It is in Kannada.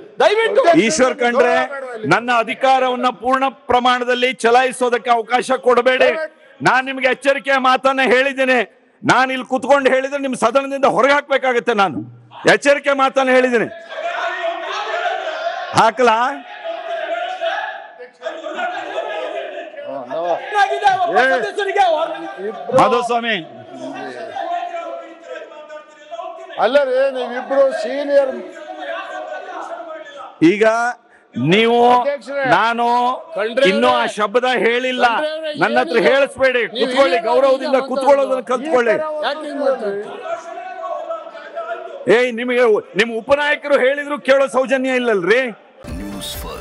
ದಯವಿಟ್ಟು ಈಶ್ವರ್ ಖಂಡ್ರೆ ನನ್ನ ಅಧಿಕಾರವನ್ನ ಪೂರ್ಣ ಪ್ರಮಾಣದಲ್ಲಿ ಚಲಾಯಿಸೋದಕ್ಕೆ ಅವಕಾಶ ಕೊಡಬೇಡಿ ನಾನ್ ನಿಮ್ಗೆ ಎಚ್ಚರಿಕೆಯ ಮಾತನ್ನ ಹೇಳಿದ್ದೀನಿ ನಾನು ಇಲ್ಲಿ ಕುತ್ಕೊಂಡು ಹೇಳಿದ್ರೆ ನಿಮ್ ಸದನದಿಂದ ಹೊರಗೆ ಹಾಕ್ಬೇಕಾಗತ್ತೆ ನಾನು ಎಚ್ಚರಿಕೆ ಮಾತನ್ನ ಹೇಳಿದ್ದೀನಿ ಹಾಕಲಾ ಏನಾಗಿದೆ ಒಬ್ಬ ಸದಸ್ಯರಿಗೆ ಮಾಧುಸ್ವಾಮಿ ಅಲ್ಲ ರೀ ನೀವಿಬ್ರು ಸೀನಿಯರ್ ಈಗ ನೀವು ಅಧ್ಯಕ್ಷರೇ. ನಾನು ಖಂಡ್ರೆ ಇನ್ನೂ ಆ ಅವರೇ. ಶಬ್ದ ಹೇಳಿಲ್ಲ ಖಂಡ್ರೆ ಅವರೇ, ನನ್ನ ಹತ್ರ ಏನಿದೆ? ಹೇಳಿಸ್ಬೇಡಿ ನೀವು ಕುತ್ಕೊಳ್ಳಿ ಹಿರಿಯರು ಗೌರವದಿಂದ ಈಗ ಕುತ್ಕೊಳ್ಳೋದನ್ನ ಕಲ್ತ್ಕೊಳ್ಳಿ ಯಾಕೆ ಹಿಂಗ್ ಮಾಡ್ತೀರಿ? ಏಯ್ ನಿಮಗೆ ನಿಮ್ ಉಪನಾಯಕರು ಹೇಳಿದ್ರು ಕೇಳೋ ಸೌಜನ್ಯ ಇಲ್ಲಲ್ರಿ ನ್ಯೂಸ್ ಫಸ್ಟ್